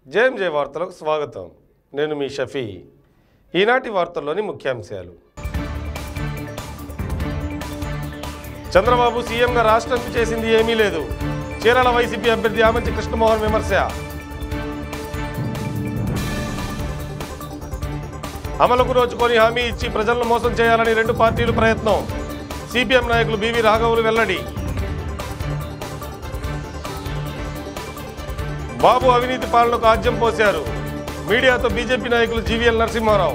JMJ వార్తలకు స్వాగతం నేను మీ షఫీ ఈనాటి వార్తల్లోని ముఖ్యాంశాలు చంద్రబాబు సీఎంగా రాష్ట్రానికి చేసింది ఏమీ లేదు చీరాల వైసీపీ అభ్యర్థి ఆమంచి కృష్ణమోహన్ విమర్శ అమలుకు రోజుకొని హామీ ఇచ్చి ప్రజలను మోసం చేయాలని రెండు పార్టీలు ప్రయత్నం సిపిఎం నాయకులు బివి రాఘవులు వెల్లడి బాబు అవినీతి పాలనకు ఆజ్యం పోశారు మీడియాతో బీజేపీ నాయకులు జీవీఎల్ నరసింహారావు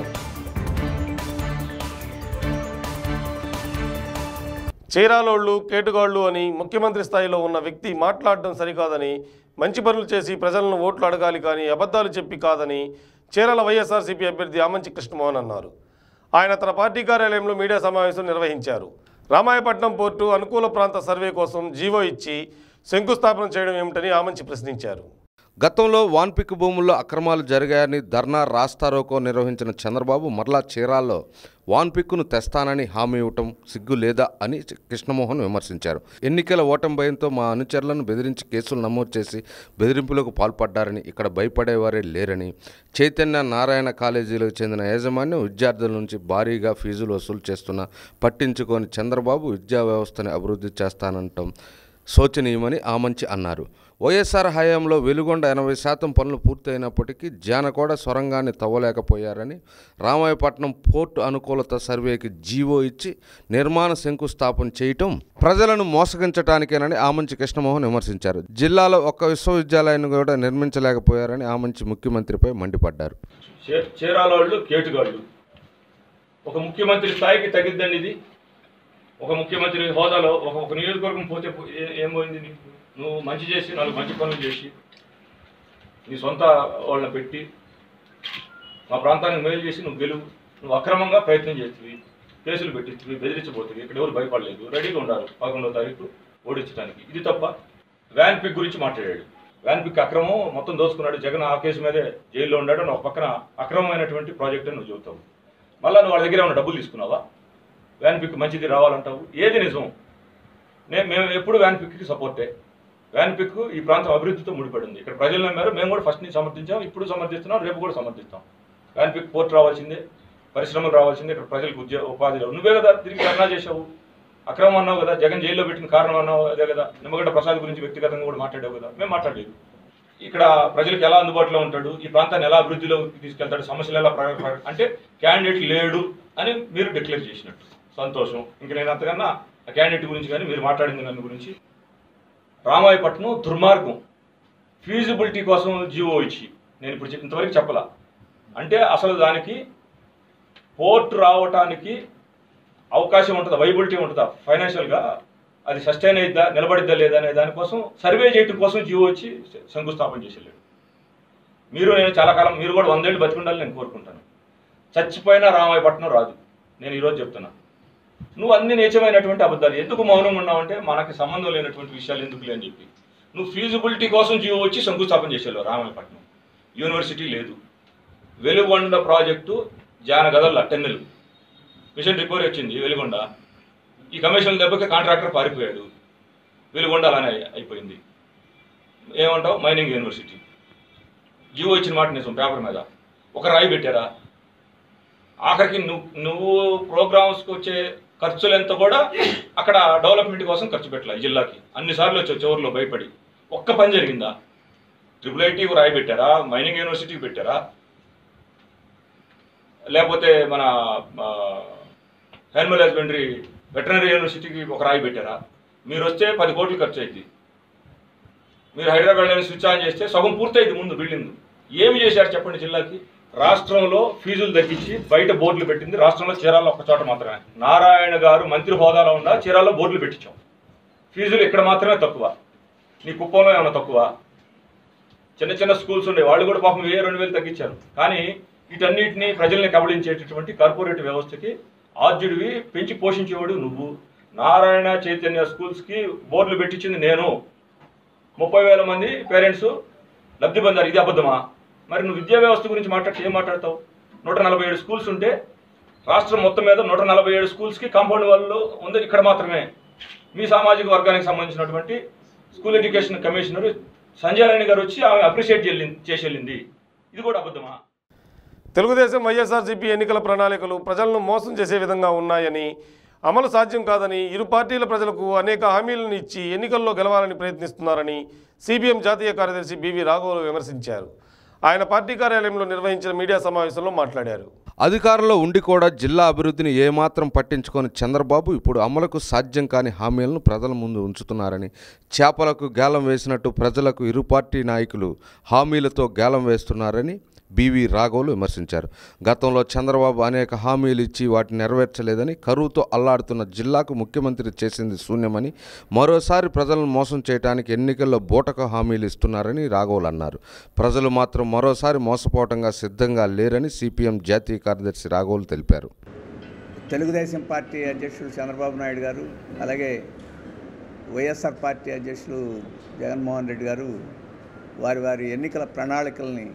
చీరాలోళ్ళు కేటుగాళ్ళు అని ముఖ్యమంత్రి స్థాయిలో ఉన్న వ్యక్తి మాట్లాడడం సరికాదని మంచి పనులు చేసి ప్రజలను ఓట్లు అడగాలి కానీ అబద్ధాలు చెప్పి కాదని చీరాల వైఎస్ఆర్సీపీ అభ్యర్థి ఆమంచి కృష్ణమోహన్ అన్నారు ఆయన తన పార్టీ కార్యాలయంలో మీడియా సమావేశం నిర్వహించారు రామాయపట్నం పోర్టు అనుకూల ప్రాంత సర్వే కోసం జీవో ఇచ్చి శంకుస్థాపన చేయడం ఏమిటని ఆమంచి ప్రశ్నించారు గతంలో వాన్పిక్ భూముల్లో అక్రమాలు జరిగాయని ధర్నా రాస్తారోకో నిర్వహించిన చంద్రబాబు మరలా చీరాల్లో వాన్పిక్ను తెస్తానని హామీ ఇవ్వటం సిగ్గు లేదా అని కృష్ణమోహన్ విమర్శించారు ఎన్నికల ఓటమి భయంతో మా అనుచరులను బెదిరించి కేసులు నమోదు చేసి బెదిరింపులకు పాల్పడ్డారని ఇక్కడ భయపడేవారే లేరని చైతన్య నారాయణ కాలేజీలకు చెందిన యాజమాన్యం విద్యార్థుల నుంచి భారీగా ఫీజులు వసూలు చేస్తున్నా పట్టించుకొని చంద్రబాబు విద్యా వ్యవస్థని అభివృద్ధి చేస్తానంటాం శోచనీయమని ఆమంచి అన్నారు వైఎస్ఆర్ హయాంలో వెలుగొండ ఎనభై శాతం పనులు పూర్తయినప్పటికీ జానకోడ సొరంగాన్ని తవ్వలేకపోయారని రామాయపట్నం పోర్టు అనుకూలత సర్వేకి జీవో ఇచ్చి నిర్మాణ శంకుస్థాపన చేయటం ప్రజలను మోసగించటానికేనని ఆమంచి కృష్ణమోహన్ విమర్శించారు జిల్లాలో ఒక్క విశ్వవిద్యాలయాన్ని కూడా నిర్మించలేకపోయారని ఆమంచి ముఖ్యమంత్రిపై మండిపడ్డారు చే- చీరాలోళ్ళు కేటుగాళ్ళు ఒక ముఖ్యమంత్రి స్థాయికి తగ్గిద్దండి ఇది ఒక ముఖ్యమంత్రి హోదాలో ఒక ఒక నియోజకవర్గం పోతే పో- ఏ- ఏం పోయింది నీకు నువ్వు మంచి చేసి నాలుగు మంచి పనులు చేసి నీ సొంత వాళ్ళని పెట్టి మా ప్రాంతానికి మేలు చేసి నువ్వు గెలువు నువ్వు అక్రమంగా ప్రయత్నం చేస్తుంది కేసులు పెట్టిస్తుంది బెదిరించబోతుంది ఇక్కడ ఎవరు భయపడలేదు రెడీగా ఉన్నారు పదకొండవ తారీఖు ఓడించడానికి ఇది తప్ప వ్యాన్ పిక్ గురించి మాట్లాడాడు వ్యాన్ పిక్ అక్రమం మొత్తం దోచుకున్నాడు జగన్ ఆ కేసు మీదే జైల్లో ఉన్నాడు నువ్వు ఒక పక్కన అక్రమమైనటువంటి ప్రాజెక్ట్ అని నువ్వు చెబుతావు మళ్ళీ నువ్వు వాళ్ళ దగ్గర ఏమైనా డబ్బులు తీసుకున్నావా వ్యాన్ పిక్ మంచిది రావాలంటావు ఏది నిజం నేను మేము ఎప్పుడు వ్యాన్ పిక్కి సపోర్టే వ్యాన్ పిక్ ఈ ప్రాంతం అభివృద్ధితో ముడిపడింది ఇక్కడ ప్రజలు నమ్మారు మేము కూడా ఫస్ట్ నుంచి సమర్థించాం ఇప్పుడు సమర్థిస్తున్నాం రేపు కూడా సమర్థిస్తాం వ్యాన్ పిక్ పోర్ట్ రావాల్సిందే పరిశ్రమలు రావాల్సిందే ఇక్కడ ప్రజలకు ఉద్యోగ ఉపాధి రావు. నువ్వే కదా తిరిగి ధర్నా చేసావు అక్రమం అన్నావు కదా జగన్ జైల్లో పెట్టిన కారణం అన్నావు అదే కదా నిమ్మగడ్డ ప్రసాద్ గురించి వ్యక్తిగతంగా కూడా మాట్లాడావు కదా మేము మాట్లాడలేదు ఇక్కడ ప్రజలకు ఎలా అందుబాటులో ఉంటాడు ఈ ప్రాంతాన్ని ఎలా అభివృద్ధిలో తీసుకెళ్తాడు సమస్యలు ఎలా ప్ర- ప్ర- అంటే క్యాండిడేట్ లేడు అని మీరు డిక్లేర్ చేసినట్టు సంతోషం ఇంక నేను అంతకన్నా ఆ క్యాండిడేట్ గురించి కానీ మీరు మాట్లాడింది దాని గురించి రామాయపట్నం దుర్మార్గం ఫీజిబిలిటీ కోసం జీవో ఇచ్చి నేను ఇప్పుడు చెప్ప- ఇంతవరకు చెప్పలా అంటే అసలు దానికి పోర్ట్ రావటానికి అవకాశం ఉంటుందా వైబిలిటీ ఉంటుందా ఫైనాన్షియల్గా అది సస్టైన్ అయిద్దా నిలబడిద్దా లేదా అనే దానికోసం సర్వే చేయటం కోసం జీవో వచ్చి శంకుస్థాపన చేసి వెళ్ళాడు మీరు నేను చాలా కాలం మీరు కూడా వందేళ్ళు బతికుండాలని నేను కోరుకుంటాను చచ్చిపోయినా రామాయపట్నం రాదు నేను ఈరోజు చెప్తున్నా నువ్వు అన్ని నీచమైనటువంటి అబద్ధాలు ఎందుకు మౌనంగా ఉన్నావంటే మనకి సంబంధం లేనటువంటి విషయాలు ఎందుకు అని చెప్పి నువ్వు ఫీజిబిలిటీ కోసం జీవో వచ్చి శంకుస్థాపన చేసేవాళ్ళు రామాయపట్నం యూనివర్సిటీ లేదు వెలుగొండ ప్రాజెక్టు జానగదల్ల టెన్నెలు మిషన్ రిపోర్ట్ వచ్చింది వెలుగొండ ఈ కమిషన్ దెబ్బకి కాంట్రాక్టర్ పారిపోయాడు వెలుగొండ అలానే అయిపోయింది ఏమంటావు మైనింగ్ యూనివర్సిటీ జీవో ఇచ్చిన మాట నిజం పేపర్ మీద ఒక రాయి పెట్టారా ఆఖరికి నువ్వు నువ్వు ప్రోగ్రామ్స్కి వచ్చే ఖర్చులు ఎంత కూడా అక్కడ డెవలప్మెంట్ కోసం ఖర్చు పెట్టాలి ఈ జిల్లాకి అన్నిసార్లు వచ్చావు చివరిలో భయపడి ఒక్క పని జరిగిందా ట్రిపుల్ ఐటీకి రాయి పెట్టారా మైనింగ్ యూనివర్సిటీకి పెట్టారా లేకపోతే మన యానిమల్ హస్బెండరీ వెటనరీ యూనివర్సిటీకి ఒక రాయి పెట్టారా మీరు వస్తే పది కోట్లు ఖర్చు అయింది మీరు హైదరాబాద్ స్విచ్ ఆన్ చేస్తే సగం పూర్తయింది ముందు బిల్డింగ్ ఏమి చేశారు చెప్పండి జిల్లాకి రాష్ట్రంలో ఫీజులు తగ్గించి బయట బోర్డులు పెట్టింది రాష్ట్రంలో చీరాల్లో ఒక చోట మాత్రమే నారాయణ గారు మంత్రి హోదాలో ఉన్న చీరాల్లో బోర్డులు పెట్టించాం ఫీజులు ఇక్కడ మాత్రమే తక్కువ నీ కుప్పంలో ఏమైనా తక్కువ చిన్న చిన్న స్కూల్స్ ఉండే వాళ్ళు కూడా పాపం వెయ్యి రెండు వేలు తగ్గించారు కానీ వీటన్నిటిని ప్రజల్ని కబళించేటటువంటి కార్పొరేట్ వ్యవస్థకి ఆద్యుడివి పెంచి పోషించేవాడు నువ్వు నారాయణ చైతన్య స్కూల్స్కి బోర్డులు పెట్టించింది నేను ముప్పై వేల మంది పేరెంట్స్ లబ్ధి పొందారు ఇది అబద్ధమా మరి నువ్వు విద్యా వ్యవస్థ గురించి మాట్లాడితే ఏం మాట్లాడతావు నూట నలభై ఏడు స్కూల్స్ ఉంటే రాష్ట్రం మొత్తం మీద నూట నలభై ఏడు స్కూల్స్కి కాంపౌండ్ వాళ్ళు ఉంది ఇక్కడ మాత్రమే మీ సామాజిక వర్గానికి సంబంధించినటువంటి school education commissioner Sanjay Rani గారు వచ్చి ఆమె అప్రిషియేట్ చేసి వెళ్ళింది ఇది కూడా అబద్ధమా తెలుగుదేశం వైఎస్ఆర్సీపీ ఎన్నికల ప్రణాళికలు ప్రజలను మోసం చేసే విధంగా ఉన్నాయని అమలు సాధ్యం కాదని ఇరు పార్టీల ప్రజలకు అనేక హామీలను ఇచ్చి ఎన్నికల్లో గెలవాలని ప్రయత్నిస్తున్నారని సిపిఎం జాతీయ కార్యదర్శి బివి రాఘవులు విమర్శించారు ఆయన పార్టీ కార్యాలయంలో నిర్వహించిన మీడియా సమావేశంలో మాట్లాడారు అధికారంలో ఉండి కూడా జిల్లా అభివృద్ధిని ఏమాత్రం పట్టించుకొని చంద్రబాబు ఇప్పుడు అమలుకు సాధ్యం కాని హామీలను ప్రజల ముందు ఉంచుతున్నారని చేపలకు గేలం వేసినట్టు ప్రజలకు ఇరు పార్టీ నాయకులు హామీలతో గేలం వేస్తున్నారని బివి రాఘవులు విమర్శించారు గతంలో చంద్రబాబు అనేక హామీలు ఇచ్చి వాటిని నెరవేర్చలేదని కరువుతో అల్లాడుతున్న జిల్లాకు ముఖ్యమంత్రి చేసింది శూన్యమని మరోసారి ప్రజలను మోసం చేయడానికి ఎన్నికల్లో బూటక హామీలు ఇస్తున్నారని రాఘవులు అన్నారు ప్రజలు మాత్రం మరోసారి మోసపోవటంగా సిద్ధంగా లేరని సిపిఎం జాతీయ కార్యదర్శి రాఘవులు తెలిపారు తెలుగుదేశం పార్టీ అధ్యక్షులు చంద్రబాబు నాయుడు గారు అలాగే వైఎస్ఆర్ పార్టీ అధ్యక్షులు జగన్మోహన్ రెడ్డి గారు వారి వారి ఎన్నికల ప్రణాళికల్ని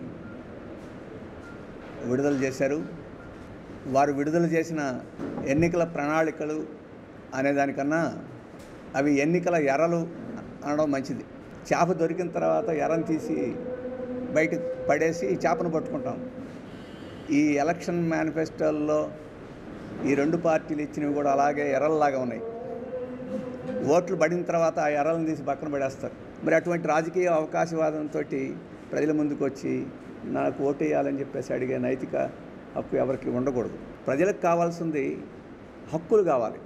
విడుదల చేశారు వారు విడుదల చేసిన ఎన్నికల ప్రణాళికలు అనేదానికన్నా అవి ఎన్నికల ఎరలు అనడం మంచిది చేప దొరికిన తర్వాత ఎరను తీసి బయట పడేసి చేపను పట్టుకుంటాం ఈ ఎలక్షన్ మేనిఫెస్టోల్లో ఈ రెండు పార్టీలు ఇచ్చినవి కూడా అలాగే ఎర్రల్లాగా ఉన్నాయి ఓట్లు పడిన తర్వాత ఆ ఎర్రలను తీసి పక్కన పడేస్తారు మరి అటువంటి రాజకీయ అవకాశవాదంతో ప్రజల ముందుకు వచ్చి నాకు ఓటు వేయాలని చెప్పేసి అడిగే నైతిక హక్కు ఎవరికి ఉండకూడదు ప్రజలకు కావాల్సింది హక్కులు కావాలి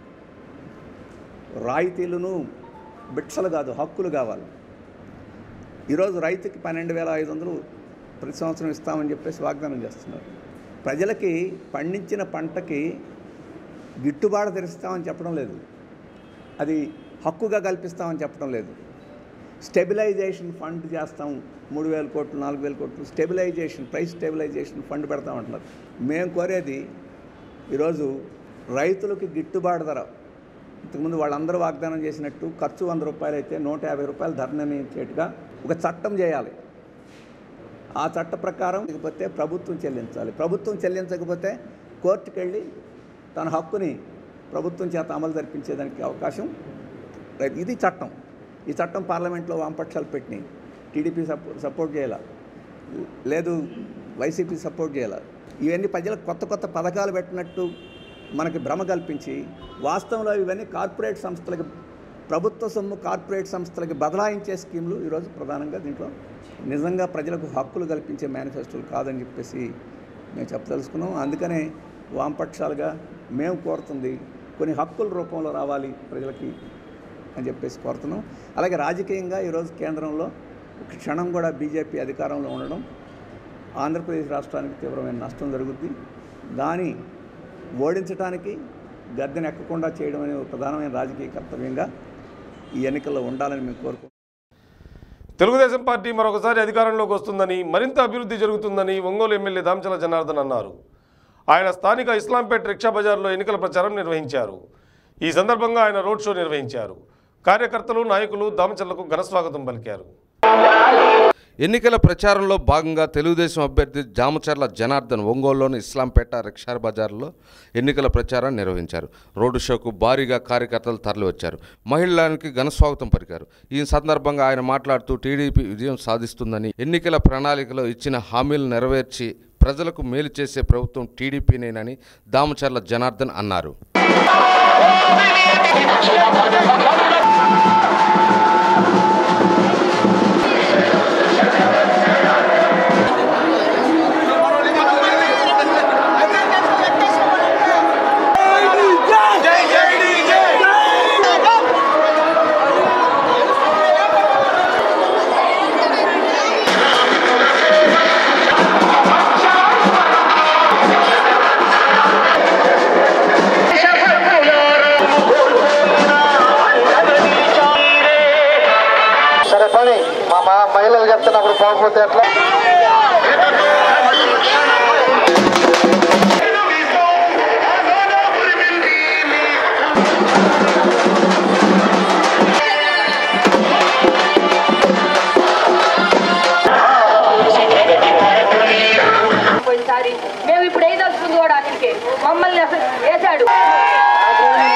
రాయితీలను బిట్సలు కాదు హక్కులు కావాలి ఈరోజు రైతుకి పన్నెండు వేల ఐదు వందలు ప్రతి సంవత్సరం ఇస్తామని చెప్పేసి వాగ్దానం చేస్తున్నారు ప్రజలకి పండించిన పంటకి గిట్టుబాటు తెరుస్తామని చెప్పడం లేదు అది హక్కుగా కల్పిస్తామని చెప్పడం లేదు స్టెబిలైజేషన్ ఫండ్ చేస్తాం మూడు వేల కోట్లు నాలుగు వేల కోట్లు స్టెబిలైజేషన్ ప్రైస్ స్టెబిలైజేషన్ ఫండ్ పెడతామంటున్నారు మేము కోరేది ఈరోజు రైతులకి గిట్టుబాటు ధర ఇంతకుముందు వాళ్ళందరూ వాగ్దానం చేసినట్టు ఖర్చు వంద రూపాయలు అయితే నూట యాభై రూపాయలు ధర నిర్ణయించేట్టుగా ఒక చట్టం చేయాలి ఆ చట్ట ప్రకారం లేకపోతే ప్రభుత్వం చెల్లించాలి ప్రభుత్వం చెల్లించకపోతే కోర్టుకు వెళ్ళి తన హక్కుని ప్రభుత్వం చేత అమలు జరిపించేదానికి అవకాశం రైతు ఇది చట్టం ఈ చట్టం పార్లమెంట్లో వామపక్షాలు పెట్టినాయి టీడీపీ సపో సపోర్ట్ చేయాల లేదు వైసీపీ సపోర్ట్ చేయాల ఇవన్నీ ప్రజలకు కొత్త కొత్త పథకాలు పెట్టినట్టు మనకి భ్రమ కల్పించి వాస్తవంలో ఇవన్నీ కార్పొరేట్ సంస్థలకి ప్రభుత్వ సొమ్ము కార్పొరేట్ సంస్థలకి బదలాయించే స్కీములు ఈరోజు ప్రధానంగా దీంట్లో నిజంగా ప్రజలకు హక్కులు కల్పించే మేనిఫెస్టోలు కాదని చెప్పేసి మేము చెప్పదలుచుకున్నాం అందుకనే వామపక్షాలుగా మేము కోరుతుంది కొన్ని హక్కుల రూపంలో రావాలి ప్రజలకి అని చెప్పేసి కోరుతున్నాం అలాగే రాజకీయంగా ఈరోజు కేంద్రంలో ఒక క్షణం కూడా బీజేపీ అధికారంలో ఉండడం ఆంధ్రప్రదేశ్ రాష్ట్రానికి తీవ్రమైన నష్టం జరుగుద్ది దాని ఓడించడానికి గద్దెను ఎక్కకుండా చేయడం అనే ఒక ప్రధానమైన రాజకీయ కర్తవ్యంగా ఈ ఎన్నికల్లో ఉండాలని మేము కోరుకుంటున్నాం తెలుగుదేశం పార్టీ మరొకసారి అధికారంలోకి వస్తుందని మరింత అభివృద్ధి జరుగుతుందని ఒంగోలు ఎమ్మెల్యే దామచల జనార్దన్ అన్నారు ఆయన స్థానిక ఇస్లాంపేట్ రిక్షా బజార్లో ఎన్నికల ప్రచారం నిర్వహించారు ఈ సందర్భంగా ఆయన రోడ్ షో నిర్వహించారు కార్యకర్తలు నాయకులు దామచర్లకు ఘనస్వాగతం పలికారు ఎన్నికల ప్రచారంలో భాగంగా తెలుగుదేశం అభ్యర్థి జామచర్ల జనార్దన్ ఒంగోలులోని ఇస్లాంపేట రిక్షా బజార్లో ఎన్నికల ప్రచారాన్ని నిర్వహించారు రోడ్డు షోకు భారీగా కార్యకర్తలు తరలివచ్చారు మహిళలకు ఘనస్వాగతం పలికారు ఈ సందర్భంగా ఆయన మాట్లాడుతూ టీడీపీ విజయం సాధిస్తుందని ఎన్నికల ప్రణాళికలో ఇచ్చిన హామీలు నెరవేర్చి ప్రజలకు మేలు చేసే ప్రభుత్వం టీడీపీనేనని దామచర్ల జనార్దన్ అన్నారు సరే పని మా మా మహిళలు చెప్తున్నప్పుడు పోకపోతే ఎట్లా పోయినసారి మేము ఇప్పుడు వేయదలుచుకుంది కూడా అతనికి మమ్మల్ని అసలు వేశాడు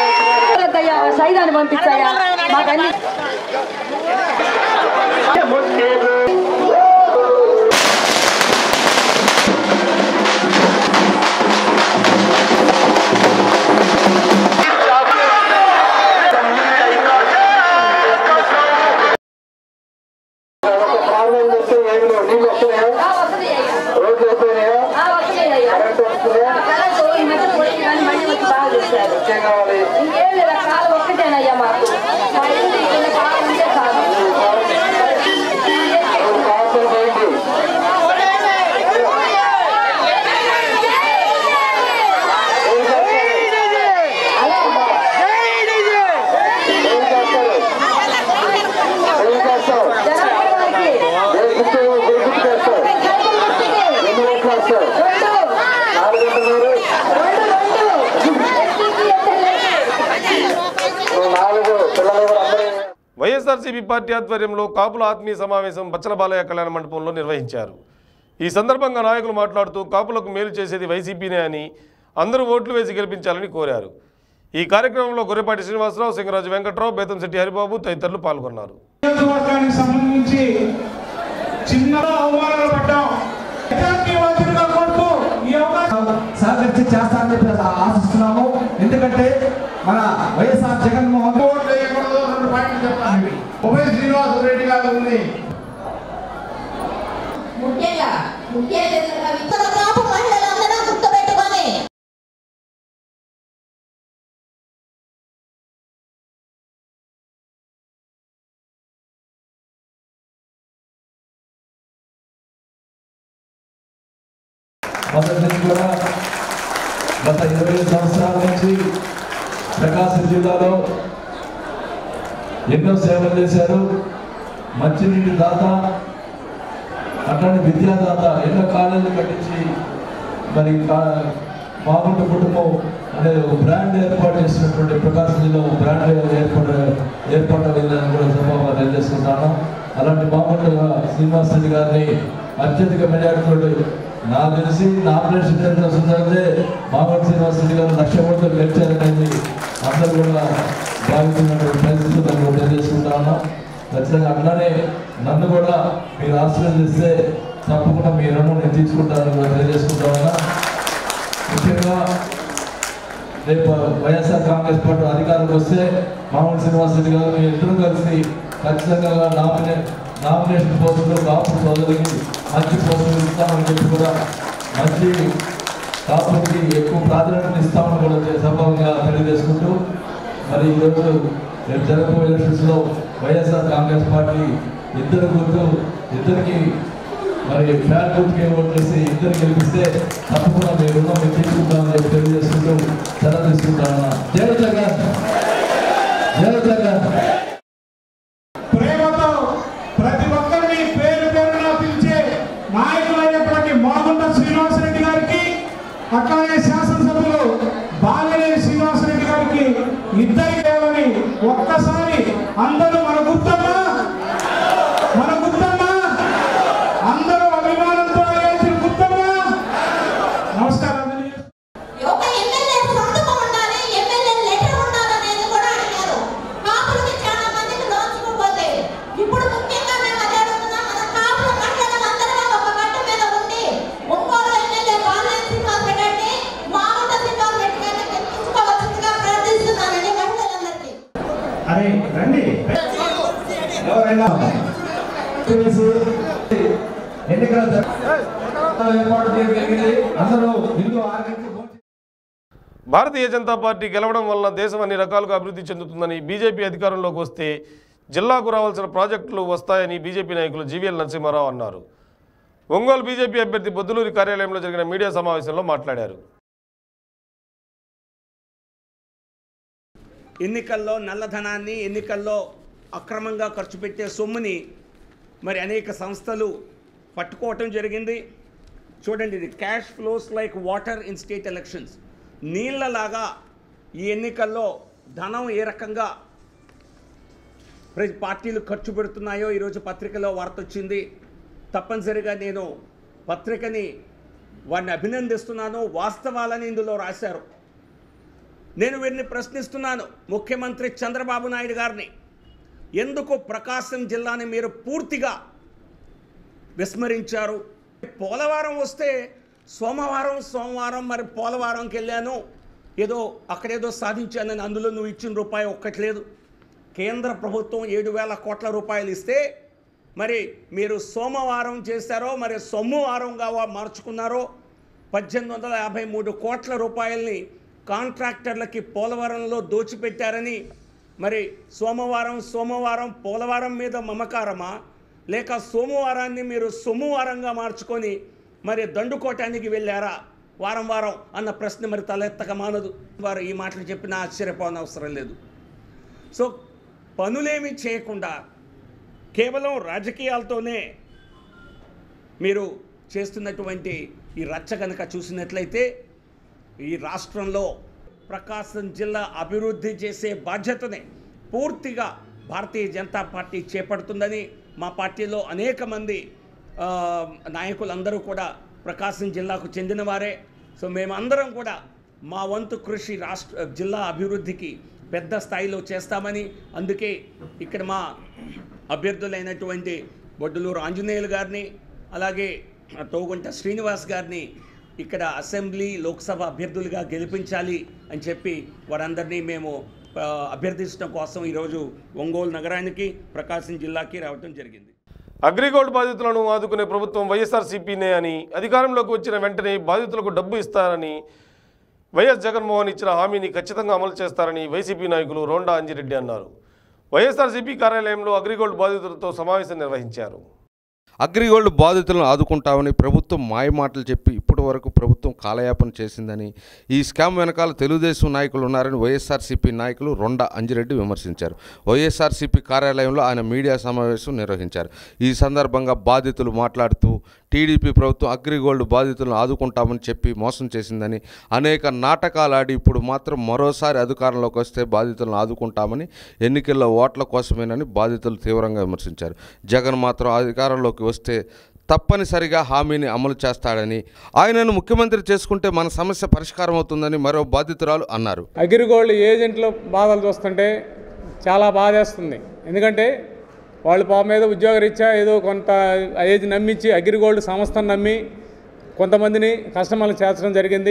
సైదాన్ని పంపించాయా మాకన్నీ నార్మల్ చేస్తే ఏమి లేవు నీళ్ళు వస్తున్నాయా ఆ, వస్తుంది అయ్యా రోడ్లు అయిపోయినాయా ఆ, వస్తున్నాయి అయ్యా కరెంట్ వస్తుందా కరెంటు ఈ మధ్య పోయింది కానీ మళ్ళీ వచ్చి బాగా చేశారు ఇంకేం కావాలి ఇంకేం లేదు ఆ కాలు ఒక్కటేనయ్యా మాకు మా ఇల్లు ఇక్కడ కాలు ఉంటే చాలు నువ్వు కావాల్సిన పోయింది ఏం చేస్తారు? ఏం చేస్తారు? ఏం చేస్తావు? జనాభాకి ఏ గుర్తు ఏ గుర్తు చేస్తావు ఎన్ని ఓట్లు వేస్తావు నాలుగు అంటున్నారు నువ్వు నాలుగు పిల్లలు కూడా అందరూ వైఎస్ఆర్సీపీ పార్టీ ఆధ్వర్యంలో కాపుల ఆత్మీయ సమావేశం బచ్చల బాలయ్య కళ్యాణ మండపంలో నిర్వహించారు ఈ సందర్భంగా నాయకులు మాట్లాడుతూ కాపులకు మేలు చేసేది వైసీపీనే అని అందరూ ఓట్లు వేసి గెలిపించాలని కోరారు ఈ కార్యక్రమంలో గొర్రెపాటి శ్రీనివాసరావు సింగరాజు వెంకట్రావు బేతంశెట్టి హరిబాబు తదితరులు పాల్గొన్నారు నియోజకవర్గానికి సంబంధించి చిన్నగా అవమానాలు పడ్డాం ఎలాంటి మంత్రిగా కొడుతూ ఈ అవకాశం సహకరించి చేస్తారని చెప్పి ఆశిస్తున్నాము ఎందుకంటే మన వైఎస్ఆర్ జగన్మోహన్ ఓట్లు వేయకూడదు రెండు పాయింట్లు చెప్తాను ఉభయ శ్రీనివాస రెడ్డి గారు ఉంది ముఖ్యంగా ముఖ్యంగా ఇతర కాపు మహిళలందరూ గుర్తుపెట్టుకొని మొదటి నుంచి కూడా గత ఇరవై ఐదు సంవత్సరాల నుంచి ప్రకాశం జిల్లాలో ఎన్నో సేవలు చేశారు మంచినీటి దాత అట్లాంటి విద్యాదాత ఎన్నో కాలేజీలు కట్టించి మరి కా- మాగుంట కుటుంబం అనే ఒక బ్రాండ్ ఏర్పాటు చేసినటువంటి ప్రకాశం జిల్లా ఒక బ్రాండ్ ఏర్పాటు ఏర్పాటు అయిందని కూడా సభగా తెలియజేసుకుంటాను అలాంటి మాగుంట శ్రీనివాస్ రెడ్డి గారిని అత్యధిక మెజార్టీతో నాకు తెలిసి నామినేషన్ జరిగిన సందర్భంలో మాగుంట శ్రీనివాస్ రెడ్డి గారు లక్ష ఓట్లు గెలిచారనేది అందరూ కూడా భావిస్తున్నటువంటి పరిస్థితులు నేను తెలియజేసుకుంటా ఉన్నాం ఖచ్చితంగా అట్లానే నన్ను కూడా మీరు ఆశీర్వదిస్తే తప్పకుండా మీ రుణం నేను తీసుకుంటానని కూడా తెలియజేసుకుంటా ఉన్నా ముఖ్యంగా రేపు వైఎస్ఆర్ కాంగ్రెస్ పార్టీ అధికారంలోకి వస్తే మామూలు శ్రీనివాసరెడ్డి గారు మీ ఇద్దరు కలిసి ఖచ్చితంగా నామినే నామినేషన్ పోస్టులు కాపు సోదరులకి మంచి పోస్టులు ఇస్తామని చెప్పి కూడా మంచి కాపులకి ఎక్కువ ప్రాధాన్యత ఇస్తామని కూడా సభంగా తెలియజేసుకుంటూ మరి ఈరోజు రేపు జరగబోయే ఎలక్షన్స్లో వైఎస్ఆర్ కాంగ్రెస్ పార్టీ ఇద్దరు గుర్తు ఇద్దరికి మరి ఫ్యాన్ గుర్తుకి ఓట్లేసి ఇద్దరు గెలిపిస్తే తప్పకుండా మీ రుణం మేము తీసుకుంటామని చెప్పి తెలియజేసుకుంటూ సెలవు తీసుకుంటాను జయ జగన్ జయ జగన్ ప్రేమతో ప్రతి ఒక్కరిని పేరు పేరున పిలిచే నాయకులైనటువంటి మాగుంట శ్రీనివాసరెడ్డి గారికి అట్లాగే శాసనసభ్యులు బాలినేని శ్రీనివాసరెడ్డి గారికి ఇద్దరి కేవలని ఒక్కసారి అందరూ మన గుర్తమ్మా మన గుర్తమ్మా అందరూ అభిమానంతో వేసిన గుర్తమ్మా నమస్కారం ఒక ఎమ్మెల్యే సంతకం ఉండాలి ఎమ్మెల్యే లెటర్ ఉండాలనేది కూడా అడిగారు కాపులకి చాలా మందికి దోచుకోపోతే ఇప్పుడు ముఖ్యంగా మేము అదే అడుగుతున్నాం మన కాపుల మహిళలు అందరం ఒక గట్టు మీద ఉండి ఒంగోలు ఎమ్మెల్యే బాలయ్య శ్రీనివాస్ రెడ్డి మామూలు శ్రీనివాస్ రెడ్డి గారిని గెలిపించుకోవాల్సిందిగా ప్రార్థిస్తున్నానని మహిళలందరికీ అరే రండి ఎవరైనా తెలిసి ఎన్నికల జర- ఏర్పాటు చేయగలిగింది అందరూ ఇల్లు ఆర్గించి భోజనం భారతీయ జనతా పార్టీ గెలవడం వలన దేశం అన్ని రకాలుగా అభివృద్ధి చెందుతుందని బీజేపీ అధికారంలోకి వస్తే జిల్లాకు రావాల్సిన ప్రాజెక్టులు వస్తాయని బీజేపీ నాయకులు జీవీఎల్ నరసింహారావు అన్నారు ఒంగోలు బీజేపీ అభ్యర్థి బొద్దులూరి కార్యాలయంలో జరిగిన మీడియా సమావేశంలో మాట్లాడారు ఎన్నికల్లో నల్లధనాన్ని ఎన్నికల్లో అక్రమంగా ఖర్చు పెట్టే సొమ్ముని మరి అనేక సంస్థలు పట్టుకోవటం జరిగింది చూడండి ఇది cash flows like water in state elections నీళ్ళలాగా ఈ ఎన్నికల్లో ధనం ఏ రకంగా ప్రతి పార్టీలు ఖర్చు పెడుతున్నాయో ఈరోజు పత్రికలో వార్త వచ్చింది తప్పనిసరిగా నేను పత్రికని వారిని అభినందిస్తున్నాను వాస్తవాలని ఇందులో రాశారు నేను వీరిని ప్రశ్నిస్తున్నాను ముఖ్యమంత్రి చంద్రబాబు నాయుడు గారిని ఎందుకు ప్రకాశం జిల్లాని మీరు పూర్తిగా విస్మరించారు పోలవరం వస్తే సోమవారం సోమవారం మరి పోలవరంకి వెళ్ళాను ఏదో అక్కడేదో సాధించానని అందులో నువ్వు ఇచ్చిన రూపాయి ఒక్కట్లేదు కేంద్ర ప్రభుత్వం ఏడు వేల కోట్ల రూపాయలు ఇస్తే మరి మీరు సోమవారం చేస్తారో మరి సోమవారంగా వా- మార్చుకున్నారో పద్దెనిమిది వందల యాభై మూడు కోట్ల రూపాయల్ని కాంట్రాక్టర్లకి పోలవరంలో దోచిపెట్టారని మరి సోమవారం సోమవారం పోలవరం మీద మమకారమా లేక సోమవారాన్ని మీరు సోమవారంగా మార్చుకొని మరి దండుకోటానికి వెళ్ళారా వారం వారం అన్న ప్రశ్న మరి తలెత్తక మానదు వారు ఈ మాటలు చెప్పినా ఆశ్చర్యపోని అవసరం లేదు సో పనులేమి చేయకుండా కేవలం రాజకీయాలతోనే మీరు చేస్తున్నటువంటి ఈ రచ్చ కనుక చూసినట్లయితే ఈ రాష్ట్రంలో ప్రకాశం జిల్లా అభివృద్ధి చేసే బాధ్యతని పూర్తిగా భారతీయ జనతా పార్టీ చేపడుతుందని మా పార్టీలో అనేక మంది ఆ, నాయకులందరూ కూడా ప్రకాశం జిల్లాకు చెందినవారే సో మేమందరం కూడా మా వంతు కృషి రాష్ట్ర జిల్లా అభివృద్ధికి పెద్ద స్థాయిలో చేస్తామని అందుకే ఇక్కడ మా అభ్యర్థులైనటువంటి బొడ్డులూరు ఆంజనేయులు గారిని అలాగే తోగుంట శ్రీనివాస్ గారిని ఇక్కడ అసెంబ్లీ లోక్సభ అభ్యర్థులుగా గెలిపించాలి అని చెప్పి వారందరినీ మేము ఆ, అభ్యర్థించడం కోసం ఈరోజు ఒంగోలు నగరానికి ప్రకాశం జిల్లాకి రావటం జరిగింది అగ్రిగోల్డ్ బాధితులను ఆదుకునే ప్రభుత్వం వైఎస్ఆర్సీపీనే అని అధికారంలోకి వచ్చిన వెంటనే బాధితులకు డబ్బు ఇస్తారని వైఎస్ జగన్మోహన్ ఇచ్చిన హామీని ఖచ్చితంగా అమలు చేస్తారని వైసీపీ నాయకులు రోండా అంజిరెడ్డి అన్నారు వైఎస్ఆర్సీపీ కార్యాలయంలో అగ్రిగోల్డ్ బాధితులతో సమావేశం నిర్వహించారు అగ్రిగోల్డ్ బాధితులను ఆదుకుంటామని ప్రభుత్వం మాయమాటలు చెప్పి ఇప్పటి వరకు ప్రభుత్వం కాలయాపన చేసిందని ఈ స్కామ్ వెనకాల తెలుగుదేశం నాయకులు ఉన్నారని వైఎస్ఆర్సీపీ నాయకులు రొండ అంజిరెడ్డి విమర్శించారు వైఎస్ఆర్సీపీ కార్యాలయంలో ఆయన మీడియా సమావేశం నిర్వహించారు ఈ సందర్భంగా బాధితులు మాట్లాడుతూ టీడీపీ ప్రభుత్వం అగ్రిగోల్డ్ బాధితులను ఆదుకుంటామని చెప్పి మోసం చేసిందని అనేక నాటకాలు ఆడి ఇప్పుడు మాత్రం మరోసారి అధికారంలోకి వస్తే బాధితులను ఆదుకుంటామని ఎన్నికల్లో ఓట్ల కోసమేనని బాధితులు తీవ్రంగా విమర్శించారు జగన్ మాత్రం అధికారంలోకి వస్తే తప్పనిసరిగా హామీని అమలు చేస్తాడని ఆయనను ముఖ్యమంత్రి చేసుకుంటే మన సమస్య పరిష్కారం అవుతుందని మరో బాధితురాలు అన్నారు అగ్రిగోల్డ్ ఏజెంట్ల బాధలు చూస్తుంటే చాలా బాధేస్తుంది ఎందుకంటే వాళ్ళు పాపం మీద ఉద్యోగరీత్యా ఏదో కొంత ఏజ్ నమ్మించి అగ్రిగోల్డ్ సంస్థను నమ్మి కొంతమందిని కస్టమర్లు చేర్చడం జరిగింది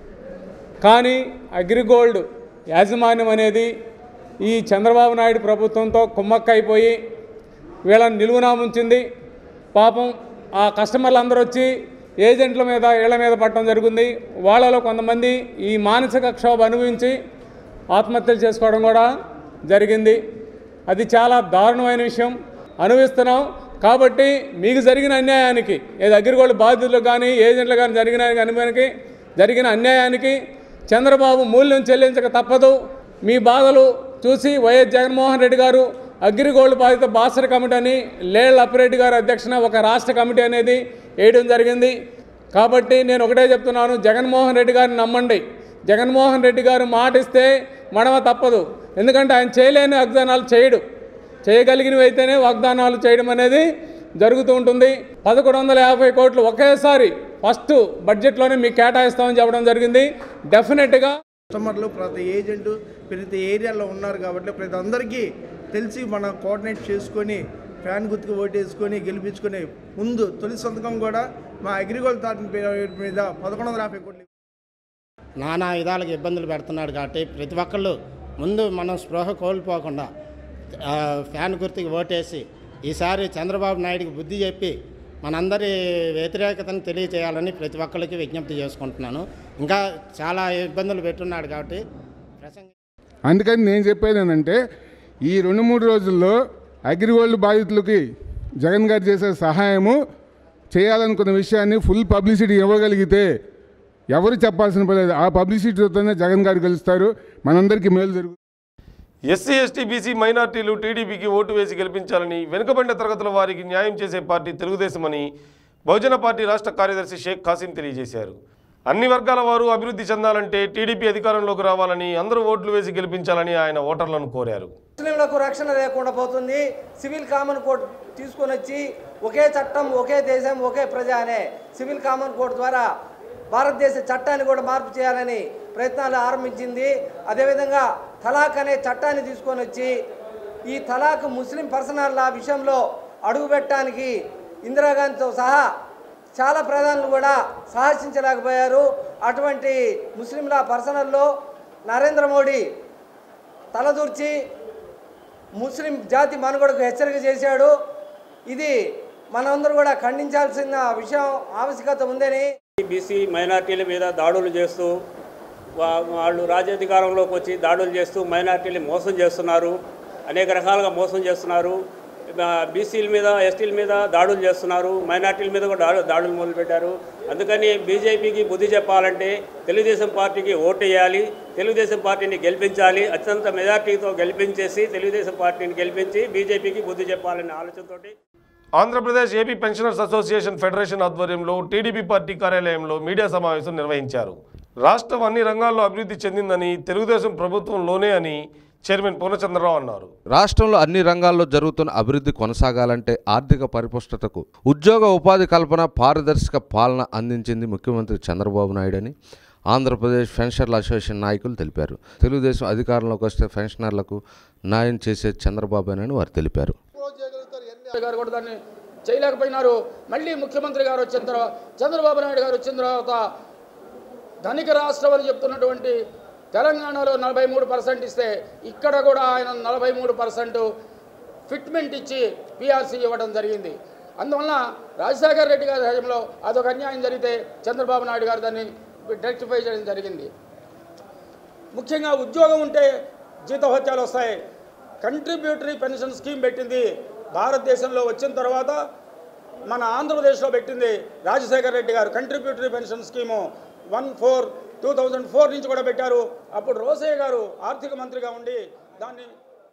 కానీ అగ్రిగోల్డ్ యాజమాన్యం అనేది ఈ చంద్రబాబు నాయుడు ప్రభుత్వంతో కుమ్మక్కైపోయి వీళ్ళని నిలువునా ముంచింది పాపం ఆ కస్టమర్లు అందరూ వచ్చి ఏజెంట్ల మీద ఇళ్ల మీద పట్టడం జరిగింది వాళ్ళలో కొంతమంది ఈ మానసిక క్షోభ అనుభవించి ఆత్మహత్యలు చేసుకోవడం కూడా జరిగింది అది చాలా దారుణమైన విషయం అనుభవిస్తున్నాం కాబట్టి మీకు జరిగిన అన్యాయానికి ఏది అగ్రిగోల్డ్ బాధితులకు కానీ ఏజెంట్లు కానీ జరిగిన అనుభవానికి జరిగిన అన్యాయానికి చంద్రబాబు మూల్యం చెల్లించక తప్పదు మీ బాధలు చూసి వైఎస్ జగన్మోహన్ రెడ్డి గారు అగ్రిగోల్డ్ బాధిత బాసర కమిటీ అని లేళ్ల అప్పిరెడ్డి గారి అధ్యక్షన ఒక రాష్ట్ర కమిటీ అనేది వేయడం జరిగింది కాబట్టి నేను ఒకటే చెప్తున్నాను జగన్మోహన్ రెడ్డి గారిని నమ్మండి జగన్మోహన్ రెడ్డి గారు మాట ఇస్తే మడమ తప్పదు ఎందుకంటే ఆయన చేయలేని వాగ్దానాలు చేయడు చేయగలిగినవి అయితేనే వాగ్దానాలు చేయడం అనేది జరుగుతూ ఉంటుంది పదకొండు వందల యాభై కోట్లు ఒకేసారి ఫస్ట్ బడ్జెట్లోనే మీకు కేటాయిస్తామని చెప్పడం జరిగింది డెఫినెట్గా కస్టమర్లు ప్రతి ఏజెంట్ ప్రతి ఏరియాలో ఉన్నారు కాబట్టి ప్రతి అందరికీ తెలిసి మనం కోఆర్డినేట్ చేసుకొని ఫ్యాన్ గుర్తుకు ఓటేసుకొని గెలిపించుకొని ముందు తొలి సంతకం కూడా మా అగ్రిగోల్డ్ తాటి మీద పదకొండు వందల యాభై కోట్లు నానా విధాలుగా ఇబ్బందులు పెడుతున్నాడు కాబట్టి ప్రతి ఒక్కళ్ళు ముందు మనం స్పృహ కోల్పోకుండా ఆ, ఫ్యాన్ గుర్తుకి ఓటేసి ఈసారి చంద్రబాబు నాయుడికి బుద్ధి చెప్పి మనందరి వ్యతిరేకతను తెలియజేయాలని ప్రతి ఒక్కరికి విజ్ఞప్తి చేసుకుంటున్నాను ఇంకా చాలా ఇబ్బందులు పెట్టున్నాడు కాబట్టి ప్రసంగ అందుకని నేను చెప్పేది ఏంటంటే ఈ రెండు మూడు రోజుల్లో అగ్రిగోల్డ్ బాధితులకి జగన్ గారు చేసే సహాయము చేయాలనుకున్న విషయాన్ని ఫుల్ పబ్లిసిటీ ఇవ్వగలిగితే ఎవరు చెప్పాల్సిన పని లేదు ఆ పబ్లిసిటీతోనే జగన్ గారు గెలుస్తారు మనందరికీ మేలు జరుగుతుంది ఎస్సీ ఎస్టీ బీసీ మైనార్టీలు టీడీపీకి ఓటు వేసి గెలిపించాలని వెనుకబడిన తరగతుల వారికి న్యాయం చేసే పార్టీ తెలుగుదేశమని బహుజన పార్టీ రాష్ట్ర కార్యదర్శి షేక్ ఖాసిం తెలియజేశారు అన్ని వర్గాల వారు అభివృద్ధి చెందాలంటే టీడీపీ అధికారంలోకి రావాలని అందరూ ఓట్లు వేసి గెలిపించాలని ఆయన ఓటర్లను కోరారు ముస్లింలకు రక్షణ లేకుండా పోతుంది సివిల్ కామన్ కోడ్ తీసుకొని వచ్చి ఒకే చట్టం ఒకే దేశం ఒకే ప్రజ అనే సివిల్ కామన్ కోడ్ ద్వారా భారతదేశ చట్టాన్ని కూడా మార్పు చేయాలని ప్రయత్నాలు ఆరంభించింది అదేవిధంగా తలాక్ అనే చట్టాన్ని తీసుకొని వచ్చి ఈ తలాక్ ముస్లిం పర్సనల్ లా విషయంలో అడుగుపెట్టడానికి ఇందిరాగాంధీతో సహా చాలా ప్రధానులు కూడా సాహసించలేకపోయారు అటువంటి ముస్లింల పర్సనల్లో నరేంద్ర మోడీ తలదూర్చి ముస్లిం జాతి మనుగడకు హెచ్చరిక చేశాడు ఇది మనందరూ కూడా ఖండించాల్సిన విషయం ఆవశ్యకత ఉందని బీసీ మైనార్టీల మీద దాడులు చేస్తూ వా- వాళ్ళు రాజ్యాధికారంలోకి వచ్చి దాడులు చేస్తూ మైనార్టీలు మోసం చేస్తున్నారు అనేక రకాలుగా మోసం చేస్తున్నారు ఆ, బీసీల మీద ఎస్టీల మీద దాడులు చేస్తున్నారు మైనార్టీల మీద కూడా దాడు దాడులు మొదలుపెట్టారు అందుకని బీజేపీకి బుద్ధి చెప్పాలంటే తెలుగుదేశం పార్టీకి ఓటు వేయాలి తెలుగుదేశం పార్టీని గెలిపించాలి అత్యంత మెజార్టీతో గెలిపించేసి తెలుగుదేశం పార్టీని గెలిపించి బీజేపీకి బుద్ధి చెప్పాలనే ఆలోచనతోటి Andhra Pradesh AP pensioners association federation ఆధ్వర్యంలో టీడీపీ పార్టీ కార్యాలయంలో మీడియా సమావేశం నిర్వహించారు రాష్ట్రం అన్ని రంగాల్లో అభివృద్ధి చెందిందని తెలుగుదేశం ప్రభుత్వంలోనే అని చైర్మన్ పూర్ణచంద్రరావు అన్నారు రాష్ట్రంలో అన్ని రంగాల్లో జరుగుతున్న అభివృద్ధి కొనసాగాలంటే ఆర్థిక పరిపుష్టతకు ఉద్యోగ ఉపాధి కల్పన పారదర్శక పాలన అందించింది ముఖ్యమంత్రి చంద్రబాబు నాయుడు అని ఆంధ్రప్రదేశ్ పెన్షనర్ల అసోసియేషన్ నాయకులు తెలిపారు తెలుగుదేశం అధికారంలోకి వస్తే పెన్షనర్లకు న్యాయం చేసే చంద్రబాబునని వారు తెలిపారు గారు కూడా దాన్ని చేయలేకపోయినారు మళ్ళీ ముఖ్యమంత్రి గారు వచ్చిన తర్వాత చంద్రబాబు నాయుడు గారు వచ్చిన తర్వాత ధనిక రాష్ట్రం అని చెప్తున్నటువంటి తెలంగాణలో నలభై మూడు పర్సెంట్ ఇస్తే ఇక్కడ కూడా ఆయన నలభై మూడు పర్సెంట్ ఫిట్మెంట్ ఇచ్చి పిఆర్సీ ఇవ్వడం జరిగింది అందువలన రాజశేఖర రెడ్డి గారి హయాంలో అదొక అన్యాయం జరిగితే చంద్రబాబు నాయుడు గారు దాన్ని రెక్టిఫై చేయడం జరిగింది ముఖ్యంగా ఉద్యోగం ఉంటే జీతభత్యాలు వస్తాయి కంట్రిబ్యూటరీ పెన్షన్ స్కీమ్ పెట్టింది భారతదేశంలో వచ్చిన తర్వాత మన ఆంధ్రప్రదేశ్లో పెట్టింది రాజశేఖర రెడ్డి గారు contributory pension scheme one four two thousand four నుంచి కూడా పెట్టారు అప్పుడు రోసయ్య గారు ఆర్థిక మంత్రిగా ఉండి దాన్ని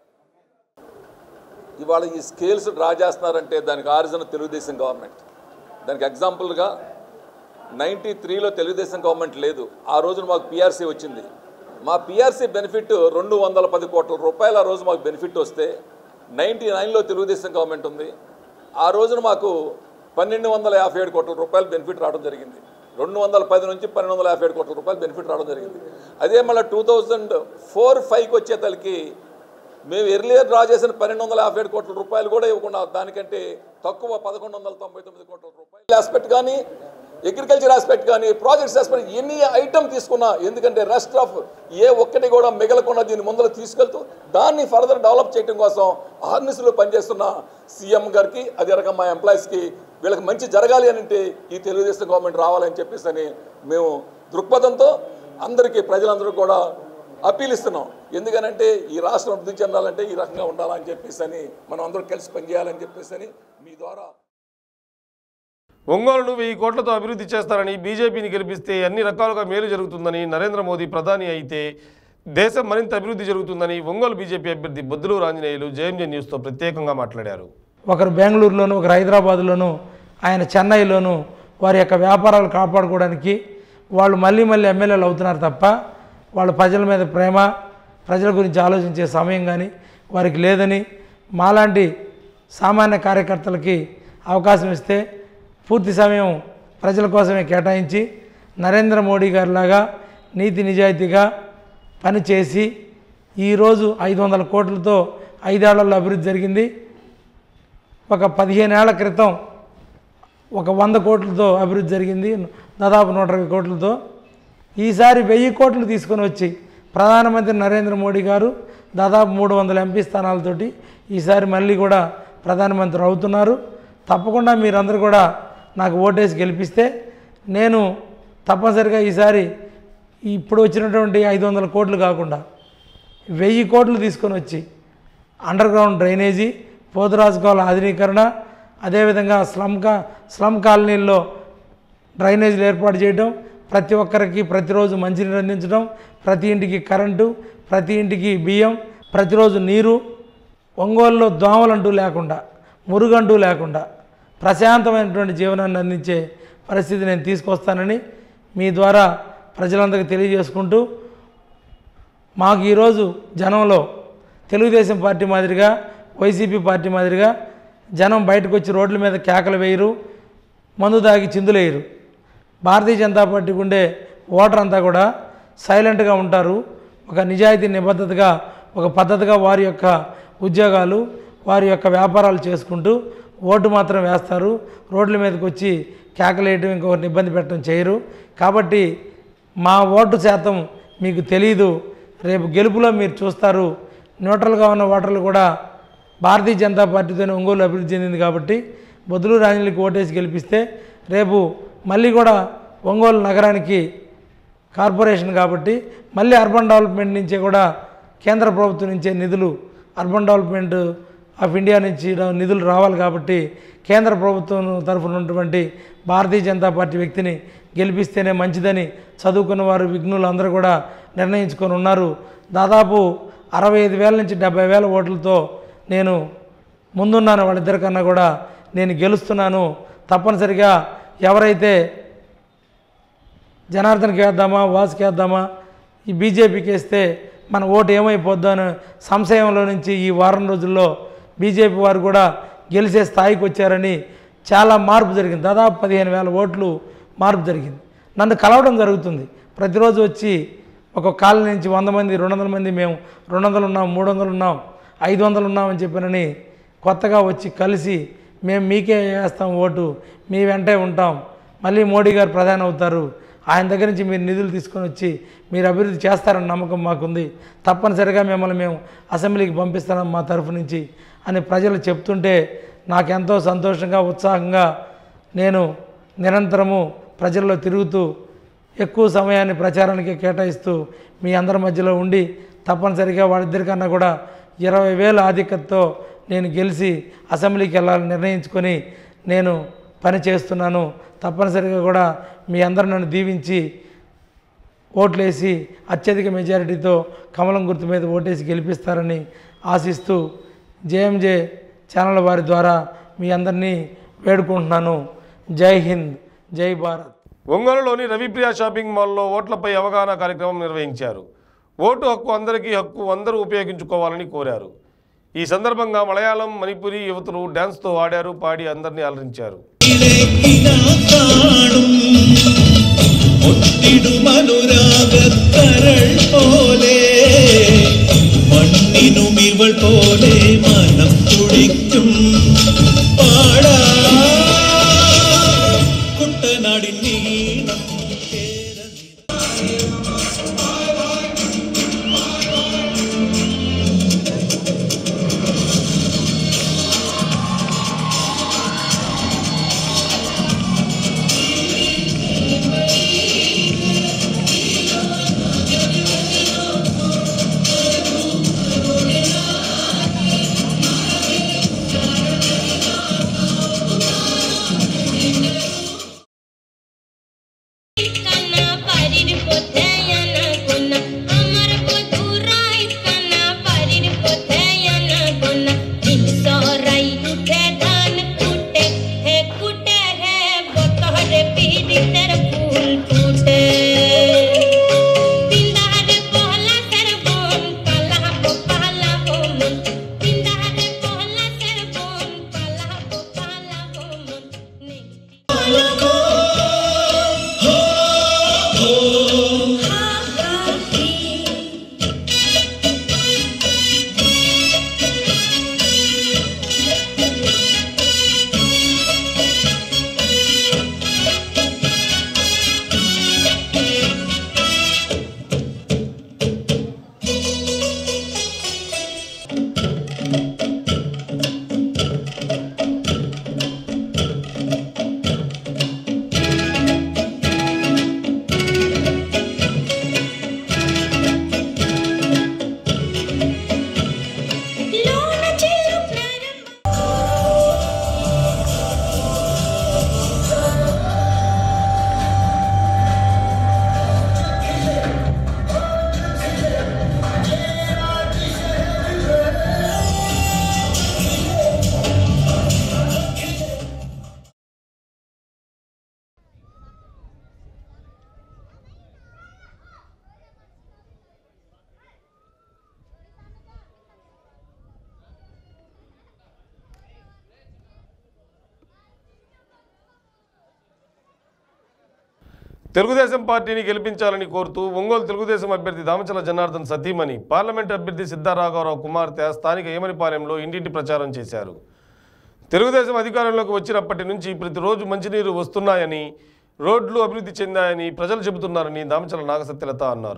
ఇవాళ ఈ స్కేల్స్ డ్రా చేస్తున్నారంటే దానికి ఆరిజిన్ తెలుగుదేశం గవర్నమెంట్ దానికి ఎగ్జాంపుల్గా నైంటీ త్రీలో తెలుగుదేశం గవర్నమెంట్ లేదు ఆ రోజున మాకు పిఆర్సీ వచ్చింది మా పిఆర్సీ బెనిఫిట్ రెండు వందల పది కోట్ల రూపాయలు ఆ రోజు మాకు బెనిఫిట్ వస్తే నైంటీ నైన్లో తెలుగుదేశం గవర్నమెంట్ ఉంది ఆ రోజున మాకు పన్నెండు వందల యాభై ఏడు కోట్ల రూపాయలు బెనిఫిట్ రావడం జరిగింది రెండు వందల పది నుంచి పన్నెండు వందల యాభై ఏడు కోట్ల రూపాయలు బెనిఫిట్ రావడం జరిగింది అదే మళ్ళీ టూ థౌజండ్ ఫోర్ ఫైవ్కి వచ్చేతలకి మేము ఎర్లియర్ డ్రా చేసిన పన్నెండు వందల యాభై ఏడు కోట్ల రూపాయలు కూడా ఇవ్వకుండా దానికంటే తక్కువ పదకొండు వందల తొంభై తొమ్మిది కోట్ల రూపాయలు ఆస్పెక్ట్ కానీ అగ్రికల్చర్ ఆస్పెక్ట్ కానీ ప్రాజెక్ట్స్ ఆస్పెక్ట్ ఎన్ని ఐటమ్ తీసుకున్నా ఎందుకంటే రెస్ట్ ఆఫ్ ఏ ఒక్కటి కూడా మిగలకుండా దీన్ని ముందర తీసుకెళ్తూ దాన్ని ఫర్దర్ డెవలప్ చేయడం కోసం ఆర్నిస్లో పనిచేస్తున్న సీఎం గారికి అదే రకం మా ఎంప్లాయీస్కి వీళ్ళకి మంచి జరగాలి అని అంటే ఈ తెలుగుదేశం గవర్నమెంట్ రావాలని చెప్పేసి అని మేము దృక్పథంతో అందరికీ ప్రజలందరూ కూడా అప్పీల్ ఇస్తున్నాం ఎందుకనంటే ఈ రాష్ట్రం అభివృద్ధి చెందాలంటే ఈ రకంగా ఉండాలని చెప్పేసి అని మనం అందరం కలిసి పనిచేయాలని చెప్పేసి అని మీ ద్వారా ఒంగోలును వెయ్యి కోట్లతో అభివృద్ధి చేస్తారని బీజేపీని గెలిపిస్తే అన్ని రకాలుగా మేలు జరుగుతుందని నరేంద్ర మోదీ ప్రధాని అయితే దేశం మరింత అభివృద్ధి జరుగుతుందని ఒంగోలు బీజేపీ అభ్యర్థి బొద్దులూరు ఆంజనేయులు జేఎంజే న్యూస్తో ప్రత్యేకంగా మాట్లాడారు ఒకరు బెంగళూరులోను ఒకరు హైదరాబాద్లోను ఆయన చెన్నైలోను వారి యొక్క వ్యాపారాలు కాపాడుకోవడానికి వాళ్ళు మళ్ళీ మళ్ళీ ఎమ్మెల్యేలు అవుతున్నారు తప్ప వాళ్ళ ప్రజల మీద ప్రేమ ప్రజల గురించి ఆలోచించే సమయం కానీ వారికి లేదని మాలాంటి సామాన్య కార్యకర్తలకి అవకాశం ఇస్తే పూర్తి సమయం ప్రజల కోసమే కేటాయించి నరేంద్ర మోడీ గారిలాగా నీతి నిజాయితీగా పనిచేసి ఈరోజు ఐదు వందల కోట్లతో ఐదేళ్లలో అభివృద్ధి జరిగింది ఒక పదిహేను ఏళ్ల క్రితం ఒక వంద కోట్లతో అభివృద్ధి జరిగింది దాదాపు నూట ఇరవై కోట్లతో ఈసారి వెయ్యి కోట్లు తీసుకొని వచ్చి ప్రధానమంత్రి నరేంద్ర మోడీ గారు దాదాపు మూడు వందల ఎంపీ స్థానాలతోటి ఈసారి మళ్ళీ కూడా ప్రధానమంత్రి అవుతున్నారు తప్పకుండా మీరందరూ కూడా నాకు ఓటేసి గెలిపిస్తే నేను తప్పనిసరిగా ఈసారి ఇప్పుడు వచ్చినటువంటి ఐదు వందల కోట్లు కాకుండా వెయ్యి కోట్లు తీసుకొని వచ్చి అండర్ గ్రౌండ్ డ్రైనేజీ పోతురాజు కాలువ ఆధునీకరణ అదేవిధంగా స్లమ్ కా స్లమ్ కాలనీల్లో డ్రైనేజీలు ఏర్పాటు చేయడం ప్రతి ఒక్కరికి ప్రతిరోజు మంచినీరు అందించడం ప్రతి ఇంటికి కరెంటు ప్రతి ఇంటికి బియ్యం ప్రతిరోజు నీరు ఒంగోలులో దోమలంటూ లేకుండా మురుగంటూ లేకుండా ప్రశాంతమైనటువంటి జీవనాన్ని అందించే పరిస్థితి నేను తీసుకొస్తానని మీ ద్వారా ప్రజలందరికీ తెలియజేసుకుంటూ మాకు ఈరోజు జనంలో తెలుగుదేశం పార్టీ మాదిరిగా వైసీపీ పార్టీ మాదిరిగా జనం బయటకు వచ్చి రోడ్ల మీద కేకలు వేయరు మందు తాగి చిందులేయరు భారతీయ జనతా పార్టీకి ఉండే ఓటర్ అంతా కూడా సైలెంట్గా ఉంటారు ఒక నిజాయితీ నిబద్ధతగా ఒక పద్ధతిగా వారి యొక్క ఉద్యోగాలు వారి యొక్క వ్యాపారాలు చేసుకుంటూ ఓటు మాత్రం వేస్తారు రోడ్ల మీదకి వచ్చి కేకలేయటం ఇంకొకరిని ఇబ్బంది పెట్టడం చేయరు కాబట్టి మా ఓటు శాతం మీకు తెలియదు రేపు గెలుపులో మీరు చూస్తారు న్యూట్రల్గా ఉన్న ఓటర్లు కూడా భారతీయ జనతా పార్టీతోనే ఒంగోలు అభివృద్ధి చెందింది కాబట్టి బొద్దులు రాజులకి ఓటేసి గెలిపిస్తే రేపు మళ్ళీ కూడా ఒంగోలు నగరానికి కార్పొరేషన్ కాబట్టి మళ్ళీ అర్బన్ డెవలప్మెంట్ నుంచే కూడా కేంద్ర ప్రభుత్వం నుంచే నిధులు అర్బన్ డెవలప్మెంట్ ఆఫ్ ఇండియా నుంచి రా- నిధులు రావాలి కాబట్టి కేంద్ర ప్రభుత్వం తరఫున ఉన్నటువంటి భారతీయ జనతా పార్టీ వ్యక్తిని గెలిపిస్తేనే మంచిదని చదువుకున్న వారు విఘ్నులు అందరూ కూడా నిర్ణయించుకొని ఉన్నారు దాదాపు అరవై ఐదు వేల నుంచి డెబ్బై వేల ఓట్లతో నేను ముందున్నాను వాళ్ళిద్దరికన్నా కూడా నేను గెలుస్తున్నాను తప్పనిసరిగా ఎవరైతే జనార్దన్కి వేద్దామా వాసుకి వేద్దామా ఈ బీజేపీకి వేస్తే మన ఓటు ఏమైపోద్దో అనే సంశయంలో నుంచి ఈ వారం రోజుల్లో బీజేపీ వారు కూడా గెలిచే స్థాయికి వచ్చారని చాలా మార్పు జరిగింది దాదాపు పదిహేను వేల ఓట్లు మార్పు జరిగింది నన్ను కలవడం జరుగుతుంది ప్రతిరోజు వచ్చి ఒక కాలనీ నుంచి వంద మంది రెండు వందల మంది మేము రెండు వందలు ఉన్నాం మూడు వందలు ఉన్నాం ఐదు వందలు ఉన్నామని చెప్పానని కొత్తగా వచ్చి కలిసి మేము మీకే వేస్తాం ఓటు మీ వెంటే ఉంటాం మళ్ళీ మోడీ గారు ప్రధాని అవుతారు ఆయన దగ్గర నుంచి మీరు నిధులు తీసుకొని వచ్చి మీరు అభివృద్ధి చేస్తారన్న నమ్మకం మాకుంది తప్పనిసరిగా మిమ్మల్ని మేము అసెంబ్లీకి పంపిస్తున్నాం మా తరఫు నుంచి అని ప్రజలు చెప్తుంటే నాకెంతో సంతోషంగా ఉత్సాహంగా నేను నిరంతరము ప్రజల్లో తిరుగుతూ ఎక్కువ సమయాన్ని ప్రచారానికి కేటాయిస్తూ మీ అందరి మధ్యలో ఉండి తప్పనిసరిగా వాళ్ళిద్దరికన్నా కూడా ఇరవై వేల ఆధిక్యతతో నేను గెలిచి అసెంబ్లీకి వెళ్ళాలని నిర్ణయించుకొని నేను పని చేస్తున్నాను తప్పనిసరిగా కూడా మీ అందరూ నన్ను దీవించి ఓట్లేసి అత్యధిక మెజారిటీతో కమలం గుర్తు మీద ఓటేసి గెలిపిస్తారని ఆశిస్తూ జేఎంజే ఛానల్ వారి ద్వారా మీ అందరినీ వేడుకుంటున్నాను జై హింద్ జై భారత్ ఒంగోలులోని రవిప్రియ షాపింగ్ మాల్లో ఓట్లపై అవగాహన కార్యక్రమం నిర్వహించారు ఓటు హక్కు అందరికీ హక్కు అందరూ ఉపయోగించుకోవాలని కోరారు ఈ సందర్భంగా మలయాళం మణిపురి యువతులు డ్యాన్స్తో ఆడారు పాడి అందరినీ అలరించారు മനുരാഗത്തരൾ പോലെ മണ്ണിനുമിവൾ പോലെ മനം തുടിക്കും പാടാ കുട്ടനാടിൻ നീളം తెలుగుదేశం పార్టీని గెలిపించాలని కోరుతూ ఒంగోలు తెలుగుదేశం అభ్యర్థి దామచల జనార్దన్ సతీమణి పార్లమెంట్ అభ్యర్థి సిద్ధారాఘవరావు కుమార్తె స్థానిక ఏమనిపాలెంలో ఇంటింటి ప్రచారం చేశారు తెలుగుదేశం అధికారంలోకి వచ్చినప్పటి నుంచి ప్రతిరోజు మంచినీరు వస్తున్నాయని రోడ్లు అభివృద్ధి చెందాయని ప్రజలు చెబుతున్నారని దామచల నాగసత్యలత అన్నారు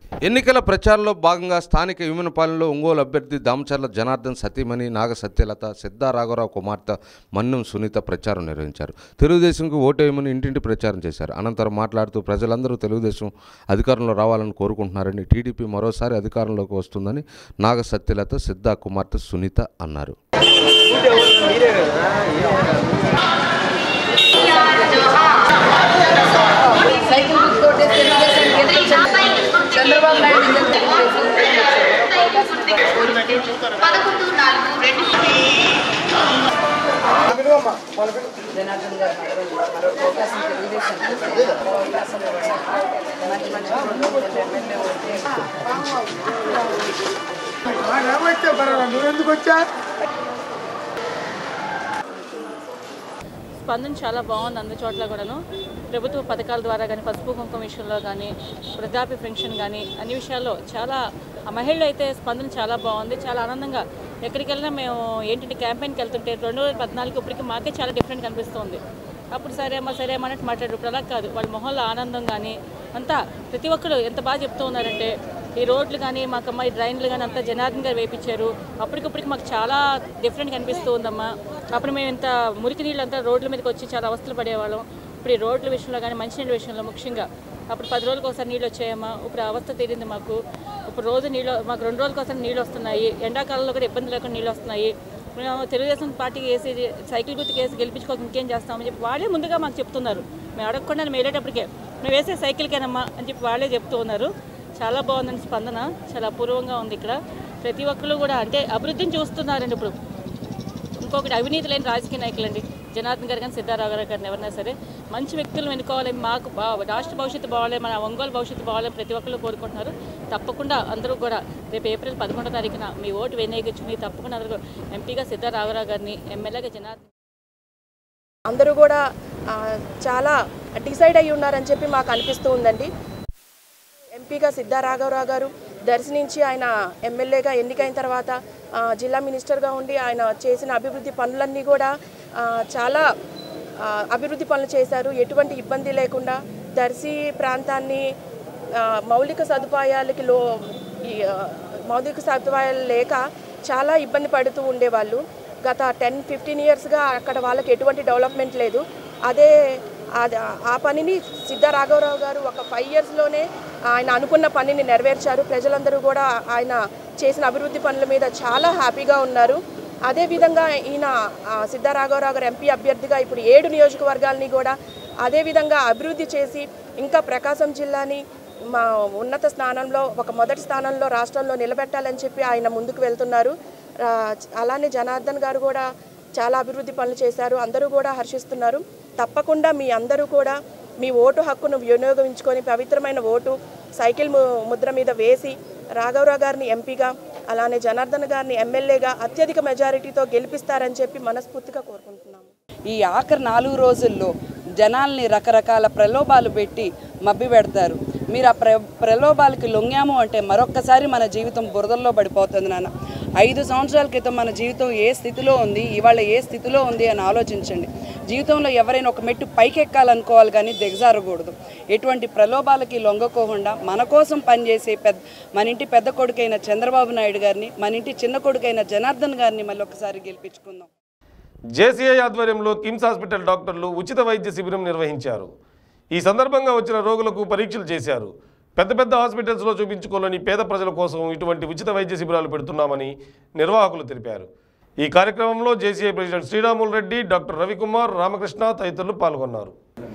ఎన్నికల ప్రచారంలో భాగంగా స్థానిక విమనపాలెంలో ఒంగోలు అభ్యర్థి దామచర్ల జనార్దన్ సతీమణి నాగ సత్యలత సిద్ధా రాఘవరావు కుమార్తె మన్నం సునీత ప్రచారం నిర్వహించారు తెలుగుదేశంకు ఓటేయమని ఇంటింటి ప్రచారం చేశారు అనంతరం మాట్లాడుతూ ప్రజలందరూ తెలుగుదేశం అధికారంలో రావాలని కోరుకుంటున్నారని టీడీపీ మరోసారి అధికారంలోకి వస్తుందని నాగ సత్యలత సిద్ధా కుమార్తె సునీత అన్నారు సైకిల్ గుర్తుకోటే తెలుగుదేశం గెలిపించండి చంద్రబాబు నాయుడు పదకొండు నాలుగు రెండు జనార్దన్ గారు మరో అవకాశం తెలుగుదేశం మరో అవకాశం మంచి మంచి ఎమ్మెల్యే ఏమొచ్చా పర్వాలేదు నువ్వు ఎందుకు వచ్చా స్పందన చాలా బాగుంది అన్ని చోట్ల కూడాను ప్రభుత్వ పథకాల ద్వారా కానీ పసుపు కుంకుమ విషయంలో కానీ వృద్ధాప్య పెన్షన్ కానీ అన్ని విషయాల్లో చాలా ఆ మహిళలు అయితే స్పందన చాలా బాగుంది చాలా ఆనందంగా ఎక్కడికి వెళ్ళినా మేము ఏంటంటే క్యాంపెయిన్కి వెళ్తుంటే రెండు వేల పద్నాలుగు ఇప్పటికి మాకే చాలా డిఫరెంట్ కనిపిస్తుంది అప్పుడు సరే అమ్మా సరే అమ్మా అన్నట్టు మాట్లాడారు ఇప్పుడు అలా కాదు వాళ్ళ మొహంలో ఆనందం కానీ అంతా ప్రతి ఒక్కరు ఎంత బాగా చెప్తూ ఉన్నారంటే ఈ రోడ్లు కానీ మాకమ్మ ఈ డ్రైన్లు కానీ అంతా జనార్దన్ గారు వేయించారు అప్పటికప్పటికి మాకు చాలా డిఫరెంట్ కనిపిస్తూ ఉందమ్మా అప్పుడు మేము ఇంత మురికి నీళ్ళు అంతా రోడ్ల మీదకి వచ్చి చాలా అవస్థలు పడేవాళ్ళం ఇప్పుడు ఈ రోడ్ల విషయంలో కానీ మంచినీళ్ళ విషయంలో ముఖ్యంగా అప్పుడు పది రోజులకు ఒకసారి నీళ్ళు వచ్చాయమ్మా ఇప్పుడు ఆ అవస్థ తీరింది మాకు ఇప్పుడు రోజు నీళ్ళు మాకు రెండు రోజులకు ఒకసారి నీళ్ళు వస్తున్నాయి ఎండాకాలంలో కూడా ఇబ్బంది లేకుండా నీళ్ళు వస్తున్నాయి మేము తెలుగుదేశం పార్టీకి వేసి సైకిల్ గుర్తుకి వేసి గెలిపించుకోక ఇంకేం చేస్తామని చెప్పి వాళ్ళే ముందుగా మాకు చెప్తున్నారు మేము అడగకుండా మేము వెళ్ళేటప్పటికే మేము వేసే సైకిల్కేనమ్మా అని చెప్పి వాళ్ళే చెప్తూ ఉన్నారు చాలా బాగుందండి స్పందన చాలా అపూర్వంగా ఉంది ఇక్కడ ప్రతి ఒక్కరు కూడా అంటే అభివృద్ధిని చూస్తున్నారండి ఇప్పుడు ఇంకొకటి అవినీతి లేని రాజకీయ నాయకులండి జనార్దన్ గారు కానీ సిద్ధారావు గారు కానీ ఎవరైనా సరే మంచి వ్యక్తులను ఎన్నుకోవాలి మాకు బా- రాష్ట్ర భవిష్యత్తు బాగాలే మన ఒంగోలు భవిష్యత్తు బాగాలే ప్రతి ఒక్కరు కోరుకుంటున్నారు తప్పకుండా అందరూ కూడా రేపు ఏప్రిల్ పదకొండో తారీఖున మీ ఓటు వినియోగించుకుని తప్పకుండా అందరూ ఎంపీగా సిద్ధారామరావు గారిని ఎమ్మెల్యేగా జనార్దన్ అందరూ కూడా ఆ, చాలా డిసైడ్ అయ్యి ఉన్నారని చెప్పి మాకు అనిపిస్తూ ఉందండి ఎంపీగా సిద్ధా రాఘవరావు గారు దర్శనించి ఆయన ఎమ్మెల్యేగా ఎన్నికైన తర్వాత ఆ, జిల్లా మినిస్టర్గా ఉండి ఆయన చేసిన అభివృద్ధి పనులన్నీ కూడా ఆ, చాలా ఆ, అభివృద్ధి పనులు చేశారు ఎటువంటి ఇబ్బంది లేకుండా దర్శి ప్రాంతాన్ని ఆ, మౌలిక సదుపాయాలకి లో ఈ, ఆ, మౌలిక సదుపాయాలు లేక చాలా ఇబ్బంది పడుతూ ఉండేవాళ్ళు గత టెన్ ఫిఫ్టీన్ ఇయర్స్గా అక్కడ వాళ్ళకి ఎటువంటి డెవలప్మెంట్ లేదు అదే అది- ఆ పనిని సిద్ధ రాఘవరావు గారు ఒక ఫైవ్ ఇయర్స్లోనే ఆయన అనుకున్న పనిని నెరవేర్చారు ప్రజలందరూ కూడా ఆయన చేసిన అభివృద్ధి పనుల మీద చాలా హ్యాపీగా ఉన్నారు అదేవిధంగా ఈయన ఆ, సిద్ధ రాఘవరావు గారు ఎంపీ అభ్యర్థిగా ఇప్పుడు ఏడు నియోజకవర్గాల్ని కూడా అదేవిధంగా అభివృద్ధి చేసి ఇంకా ప్రకాశం జిల్లాని మా ఉన్నత స్థానంలో ఒక మొదటి స్థానంలో రాష్ట్రంలో నిలబెట్టాలని చెప్పి ఆయన ముందుకు వెళ్తున్నారు ఆ, అలానే జనార్దన్ గారు కూడా చాలా అభివృద్ధి పనులు చేశారు అందరూ కూడా హర్షిస్తున్నారు తప్పకుండా మీ అందరూ కూడా మీ ఓటు హక్కును వినియోగించుకొని పవిత్రమైన ఓటు సైకిల్ ము- ముద్ర మీద వేసి రాఘవరావు గారిని ఎంపీగా అలానే జనార్దన్ గారిని ఎమ్మెల్యేగా అత్యధిక మెజారిటీతో గెలిపిస్తారని చెప్పి మనస్ఫూర్తిగా కోరుకుంటున్నాము ఈ ఆఖరి నాలుగు రోజుల్లో జనాల్ని రకరకాల ప్రలోభాలు పెట్టి మభ్య పెడతారు మీరు ఆ ప్ర ప్రలోభాలకి లొంగాము అంటే మరొక్కసారి మన జీవితం బురదల్లో పడిపోతుంది నాన్న ఐదు సంవత్సరాల క్రితం మన జీవితం ఏ స్థితిలో ఉంది ఇవాళ ఏ స్థితిలో ఉంది అని ఆలోచించండి జీవితంలో ఎవరైనా ఒక మెట్టు పైకి ఎక్కాలనుకోవాలి కానీ దిగజారకూడదు ఎటువంటి ప్రలోభాలకి లొంగకోకుండా మన కోసం పనిచేసే పెద్ద మన ఇంటి పెద్ద కొడుకైన చంద్రబాబు నాయుడు గారిని మన ఇంటి చిన్న కొడుకైన జనార్దన్ గారిని మళ్ళీ ఒకసారి గెలిపించుకుందాం జేసీఐ ఆధ్వర్యంలో కిమ్స్ హాస్పిటల్ డాక్టర్లు ఉచిత వైద్య శిబిరం నిర్వహించారు ఈ సందర్భంగా వచ్చిన రోగులకు పరీక్షలు చేశారు పెద్ద పెద్ద హాస్పిటల్స్లో చూపించుకోలేని పేద ప్రజల కోసం ఇటువంటి ఉచిత వైద్య శిబిరాలు పెడుతున్నామని నిర్వాహకులు తెలిపారు ఈ కార్యక్రమంలో JCI president Sriramulu Reddy doctor Ravikumar Ramakrishna తదితరులు పాల్గొన్నారు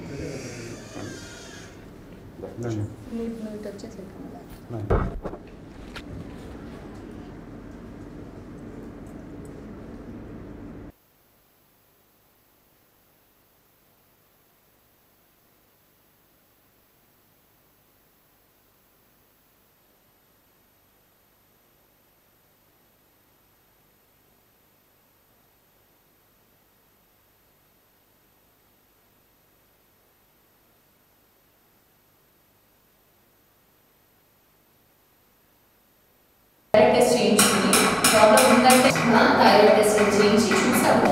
థైరాయిడ్ టెస్ట్ చేయించుకుని ప్రాబ్లం ఉందంటే థైరాయిడ్ టెస్ట్ చేయించి చూసాము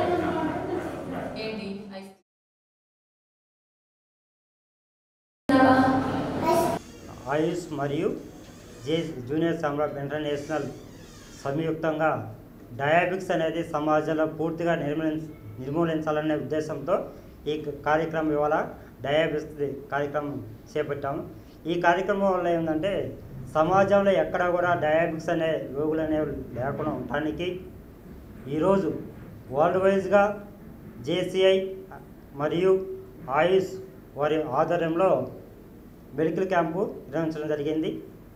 ఏంటి ఆయుష్ మరియు జే జూనియర్ సమ్రాట్ ఇంటర్నేషనల్ సంయుక్తంగా డయాబెటిక్స్ అనేది సమాజంలో పూర్తిగా నిర్మూలించ నిర్మూలించాలనే ఉద్దేశంతో ఈ కార్యక్రమం ఇవాళ డయాబెటిక్స్ కార్యక్రమం చేపట్టాము ఈ కార్యక్రమం వల్ల ఏంటంటే సమాజంలో ఎక్కడ కూడా డయాబెటిక్స్ అనే రోగులు అనేవి లేకుండా ఉండటానికి ఈరోజు వరల్డ్ వైజ్గా జేసీఐ మరియు ఆయుష్ వారి ఆధ్వర్యంలో మెడికల్ క్యాంపు నిర్వహించడం జరిగింది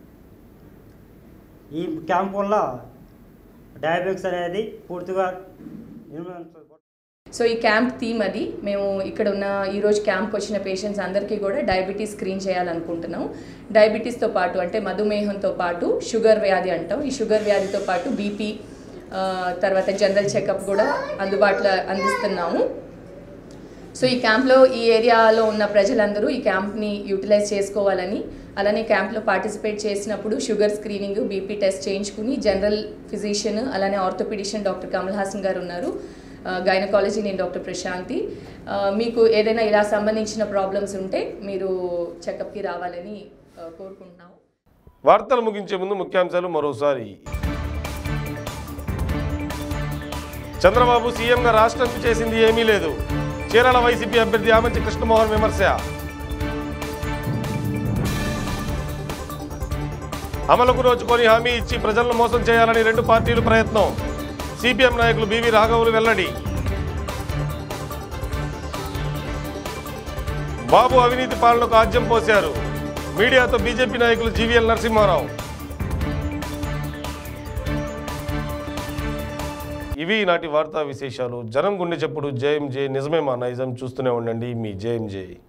ఈ క్యాంప్ వల్ల డయాబెటిక్స్ అనేది పూర్తిగా నిర్మూలించ సో ఈ క్యాంప్ థీమ్ అది మేము ఇక్కడ ఉన్న ఈరోజు క్యాంప్కి వచ్చిన పేషెంట్స్ అందరికీ కూడా డయాబెటీస్ స్క్రీన్ చేయాలనుకుంటున్నాం డయాబెటీస్తో పాటు అంటే మధుమేహంతో పాటు షుగర్ వ్యాధి అంటాం ఈ షుగర్ వ్యాధితో పాటు బీపీ తర్వాత జనరల్ చెకప్ కూడా అందుబాటులో అందిస్తున్నాము సో ఈ క్యాంప్లో ఈ ఏరియాలో ఉన్న ప్రజలందరూ ఈ క్యాంప్ని యూటిలైజ్ చేసుకోవాలని అలానే క్యాంప్లో పార్టిసిపేట్ చేసినప్పుడు షుగర్ స్క్రీనింగ్ బీపీ టెస్ట్ చేయించుకుని జనరల్ ఫిజిషియన్ అలానే ఆర్థోపెడిషియన్ డాక్టర్ కమల్ హాసన్ గారు ఉన్నారు గైనకాలజీ నేను డాక్టర్ ప్రశాంతి ఆ, మీకు ఏదైనా ఇలా సంబంధించిన ప్రాబ్లమ్స్ ఉంటే మీరు చెకప్కి రావాలని ఆ, కోరుకుంటున్నాము వార్తలు ముగించే ముందు ముఖ్యాంశాలు మరోసారి చంద్రబాబు సీఎంగా రాష్ట్రానికి చేసింది ఏమీ లేదు చీరాల వైసీపీ అభ్యర్థి ఆమంచి కృష్ణమోహన్ విమర్శ అమలుకు రోజుకొని హామీ ఇచ్చి ప్రజలను మోసం చేయాలని రెండు పార్టీలు ప్రయత్నం సిపిఎం నాయకులు బివి రాఘవులు వెల్లడి బాబు అవినీతి పాలనకు ఆజ్యం పోశారు మీడియాతో బీజేపీ నాయకులు జీవీఎల్ నరసింహారావు ఇవి నాటి వార్తా విశేషాలు జనం గుండె చెప్పుడు జేఎం జే నిజమే మా నైజం చూస్తూనే ఉండండి మీ జేఎం జే